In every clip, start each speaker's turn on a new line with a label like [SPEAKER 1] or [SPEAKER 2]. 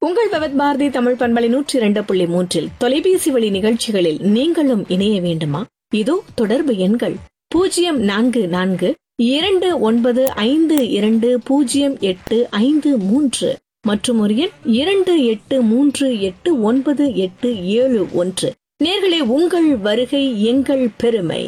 [SPEAKER 1] உங்கள் பவத் பாரதி தமிழ் பண்பலை நூற்றி இரண்டு புள்ளி மூன்றில் தொலைபேசி வழி நிகழ்ச்சிகளில் நீங்களும் இணைய வேண்டுமா இதோ தொடர்பு எண்கள் பூஜ்ஜியம் நான்கு நான்கு இரண்டு ஒன்பது ஐந்து இரண்டு பூஜ்ஜியம் எட்டு ஐந்து மூன்று மற்றும் ஒரு எண் இரண்டு எட்டு மூன்று எட்டு ஒன்பது எட்டு ஏழு ஒன்று நேர்களே உங்கள் வருகை எங்கள் பெருமை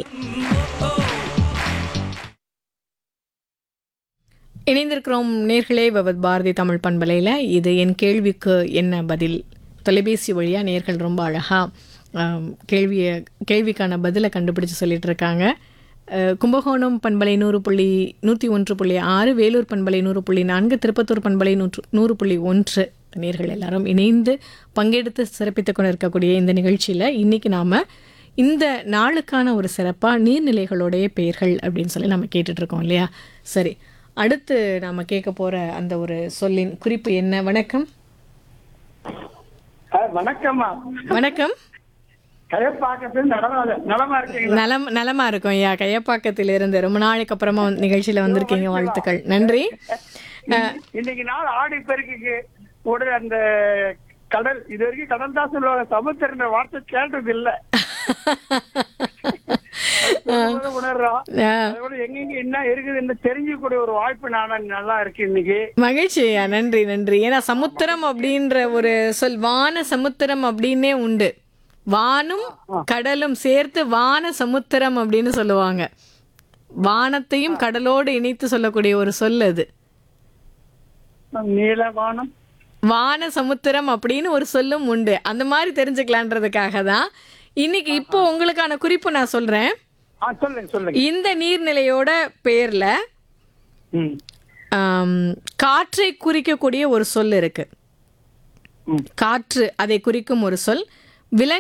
[SPEAKER 1] இணைந்திருக்கிறோம் நேர்களே பவத் பாரதி தமிழ் பண்பலையில் இது என் கேள்விக்கு என்ன பதில் தொலைபேசி வழியாக நேர்கள் ரொம்ப அழகாக கேள்வியை கேள்விக்கான பதிலை கண்டுபிடிச்சு சொல்லிட்டு இருக்காங்க அஹ், கும்பகோணம் பண்பலை நூறு புள்ளி நூற்றி ஒன்று புள்ளி ஆறு வேலூர் பண்பலை நூறு புள்ளி நான்கு திருப்பத்தூர் பண்பலை நூற்று நூறு புள்ளி ஒன்று நேர்கள் எல்லாரும் இணைந்து பங்கெடுத்து சிறப்பித்துக் கொண்டு இருக்கக்கூடிய இந்த நிகழ்ச்சியில் இன்னைக்கு நாம் இந்த நாளுக்கான ஒரு சிறப்பாக நீர்நிலைகளுடைய பெயர்கள் அப்படின்னு சொல்லி நம்ம கேட்டுட்டு இருக்கோம் இல்லையா சரி அடுத்து நாம கேட்க போற அந்த ஒரு சொல்லின் குறிப்பு என்ன வணக்கம்
[SPEAKER 2] ஆ, வணக்கம்மா
[SPEAKER 1] வணக்கம்
[SPEAKER 2] கயப்பாக்கத்தில் நடமா நலமா இருக்கீங்களா
[SPEAKER 1] நலம் நலமா இருக்கும் ஐயா கையப்பாக்கத்தில் இருந்து ரொம்ப நாளைக்கு அப்புறமா வந்து நிகழ்ச்சியில வந்திருக்கீங்க வாழ்த்துக்கள் நன்றி
[SPEAKER 2] இன்னைக்கு நாள் ஆடி பெருக்குக்கு உடனே அந்த கடல் இது வரைக்கும் கடல் தான் சொல்லுவாங்க சமுத்திர வார்த்தை கேட்டது இல்ல சொல்லும்போது உணர்றோம்
[SPEAKER 1] ஆ,
[SPEAKER 2] அதோட எங்கெங்க என்ன இருக்குதுன்னு தெரிஞ்சுக்கூடிய ஒரு வாய்ப்பு நானும் நல்லா இருக்கு இன்னைக்கு
[SPEAKER 1] மகிழ்ச்சி ஐயா நன்றி நன்றி ஏன்னா சமுத்திரம் அப்படின்ற ஒரு சொல் வான சமுத்திரம் அப்படின்னே உண்டு வானும் கடலும் சேர்த்து வான சமுத்திரம் அப்படின்னு சொல்லுவாங்க வானத்தையும் கடலோடு இணைத்து சொல்லக்கூடிய ஒரு சொல் அது
[SPEAKER 2] நீலவானம்
[SPEAKER 1] வான சமுத்திரம் அப்படின்னு ஒரு சொல்லும் உண்டு அந்த மாதிரி தெரிஞ்சுக்கலான்றதுக்காக தான் இன்னைக்கு இப்போ உங்களுக்கான குறிப்பு நான் சொல்றேன்
[SPEAKER 2] ஆ சொல்லுங்க சொல்லுங்க
[SPEAKER 1] இந்த நீர்நிலையோட பேர்ல
[SPEAKER 2] ம்
[SPEAKER 1] ஆம், காற்றை குறிக்கக்கூடிய ஒரு சொல் இருக்கு
[SPEAKER 2] ம்
[SPEAKER 1] காற்று அதை குறிக்கும் ஒரு சொல் விலங்கு